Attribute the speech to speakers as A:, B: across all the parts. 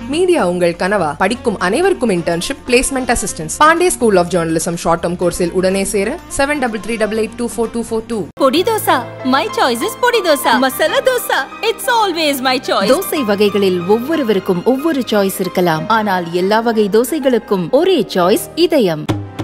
A: media உங்கள் கனவா படிக்கும் அனைவருக்கும் internship placement assistance Pandey school of journalism short term கோர்ஸில் உடனே சேர seven double three double eight two four two four two
B: podi dosa my choice is podi dosa masala dosa it's always my choice
C: தோசை வகைகளில் ஒவ்வொருவருக்கும் ஒவ்வொரு சாய்ஸ் இருக்கலாம் ஆனால் எல்லா வகை தோசைகளுக்கும் ஒரே சாய்ஸ் இதயம்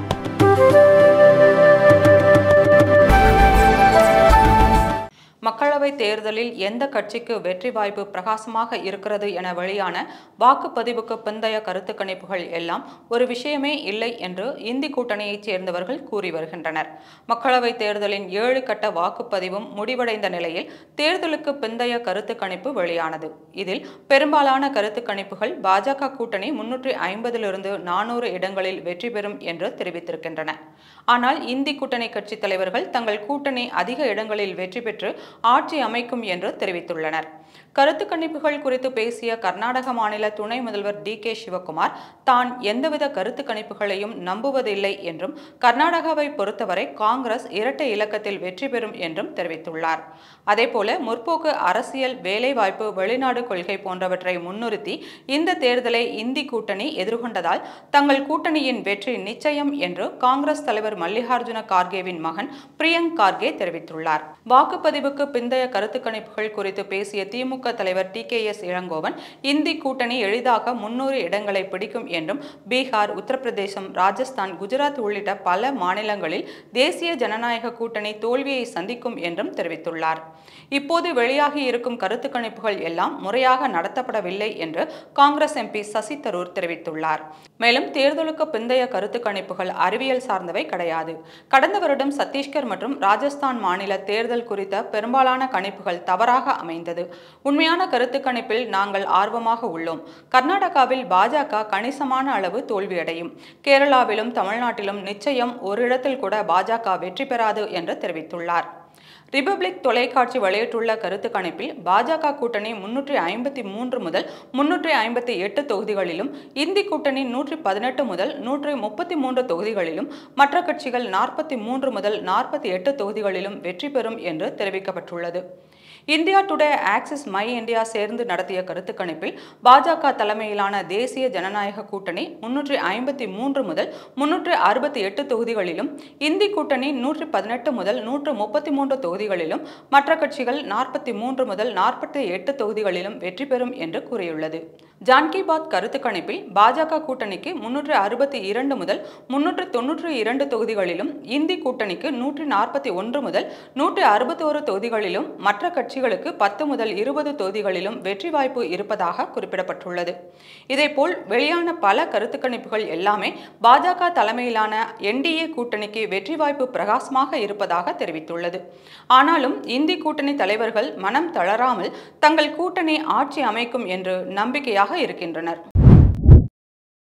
D: மக்களவைத் தேர்தலில் எந்த கட்சிக்கு வெற்றி வாய்ப்பு பிரகாசமாக இருக்கிறது என வெளியான வாக்குப்பதிவுக்கு பிந்தைய கருத்து கணிப்புகள் எல்லாம் ஒரு விஷயமே இல்லை என்று இந்தி கூட்டணியைச் சேர்ந்தவர்கள் கூறி வருகின்றனர் மக்களவைத் தேர்தலின் ஏழு கட்ட வாக்குப்பதிவும் முடிவடைந்த நிலையில் தேர்தலுக்கு பிந்தைய கருத்து கணிப்பு வெளியானது இதில் பெரும்பாலான கருத்து கணிப்புகள் பாஜக கூட்டணி முன்னூற்றி ஐம்பதிலிருந்து நானூறு இடங்களில் வெற்றி பெறும் என்று தெரிவித்திருக்கின்றன ஆனால் இந்தி கூட்டணி கட்சித் தலைவர்கள் தங்கள் கூட்டணி அதிக இடங்களில் வெற்றி பெற்று ஆட்சி அமைக்கும் என்று தெரிவித்துள்ளனர் கருத்து கணிப்புகள் குறித்து பேசிய கர்நாடக மாநில துணை முதல்வர் டி கே சிவகுமார் தான் எந்தவித கருத்து கணிப்புகளையும் நம்புவதில்லை என்றும் கர்நாடகாவை பொறுத்தவரை காங்கிரஸ் இரட்டை இலக்கத்தில் வெற்றி பெறும் என்றும் தெரிவித்துள்ளார் அதேபோல முற்போக்கு அரசியல் வேலைவாய்ப்பு வெளிநாடு கொள்கை போன்றவற்றை முன்னிறுத்தி இந்த தேர்தலை இந்தி கூட்டணி எதிர்கொண்டதால் தங்கள் கூட்டணியின் வெற்றி நிச்சயம் என்று காங்கிரஸ் தலைவர் மல்லிகார்ஜுன கார்கேவின் மகன் பிரியங்க் கார்கே தெரிவித்துள்ளார் வாக்குப்பதிவுக்கு பிந்தைய கருத்து கணிப்புகள் குறித்து பேசிய திமுக தலைவர் டி கே எஸ் இளங்கோவன் இந்தி கூட்டணி எளிதாக முன்னூறு இடங்களை பிடிக்கும் என்றும் பீகார் உத்தரப்பிரதேசம் ராஜஸ்தான் குஜராத் உள்ளிட்ட பல மாநிலங்களில் தேசிய ஜனநாயக கூட்டணி தோல்வியை சந்திக்கும் என்றும் தெரிவித்துள்ளார் இப்போது வெளியாகி இருக்கும் கருத்து கணிப்புகள் எல்லாம் முறையாக நடத்தப்படவில்லை என்று காங்கிரஸ் எம்பி சசி தரூர் தெரிவித்துள்ளார் மேலும் தேர்தலுக்கு பிந்தைய கருத்து கணிப்புகள் அறிவியல் சார்ந்தவை கிடையாது கடந்த வருடம் சத்தீஸ்கர் மற்றும் ராஜஸ்தான் மாநில தேர்தல் குறித்த பெரும்பாலான கணிப்புகள் தவறாக அமைந்தது உண்மையான கருத்து கணிப்பில் நாங்கள் ஆர்வமாக உள்ளோம் கர்நாடகாவில் பாஜக கணிசமான அளவு தோல்வியடையும் கேரளாவிலும் தமிழ்நாட்டிலும் நிச்சயம் ஒரு இடத்தில் கூட பாஜக வெற்றி பெறாது என்று தெரிவித்துள்ளார் ரிபப்ளிக் தொலைக்காட்சி வெளியிட்டுள்ள கருத்து கணிப்பில் பாஜக கூட்டணி முன்னூற்றி ஐம்பத்தி மூன்று முதல் முன்னூற்றி ஐம்பத்தி எட்டு தொகுதிகளிலும் இந்தி கூட்டணி நூற்றி பதினெட்டு முதல் நூற்றி முப்பத்தி மூன்று தொகுதிகளிலும் மற்ற கட்சிகள் நாற்பத்தி மூன்று முதல் நாற்பத்தி எட்டு தொகுதிகளிலும் வெற்றி பெறும் என்று தெரிவிக்கப்பட்டுள்ளது India today Axis my India சேர்ந்து நடத்திய கருத்து கணிப்பில் பாஜக தலைமையிலான தேசிய ஜனநாயக கூட்டணி முன்னூற்றி ஐம்பத்தி மூன்று முதல் முன்னூற்றி அறுபத்தி எட்டு தொகுதிகளிலும் இந்தி கூட்டணி நூற்றி பதினெட்டு முதல் நூற்று முப்பத்தி மூன்று தொகுதிகளிலும் மற்ற கட்சிகள் நாற்பத்தி மூன்று முதல் நாற்பத்தி எட்டு தொகுதிகளிலும் வெற்றி பெறும் என்று கூறியுள்ளது ஜான்கி பாத் கருத்து கணிப்பில் பாஜக கூட்டணிக்கு முன்னூற்று அறுபத்தி இரண்டு முதல் முன்னூற்று தொன்னூற்றி இரண்டு தொகுதிகளிலும் இந்தி கூட்டணிக்கு நூற்றி நாற்பத்தி ஒன்று முதல் நூற்றி அறுபத்தோரு தொகுதிகளிலும் மற்ற கட்சிகளுக்கு பத்து முதல் இருபது தொகுதிகளிலும் வெற்றி வாய்ப்பு இருப்பதாக குறிப்பிடப்பட்டுள்ளது இதேபோல் வெளியான பல கருத்து கணிப்புகள் எல்லாமே பாஜக தலைமையிலான என்டிஏ கூட்டணிக்கு வெற்றி வாய்ப்பு பிரகாசமாக இருப்பதாக தெரிவித்துள்ளது ஆனாலும் இந்தி கூட்டணி தலைவர்கள் மனம் தளராமல் தங்கள் கூட்டணி ஆட்சி அமைக்கும் என்று நம்பிக்கையாக இருக்கின்றனர்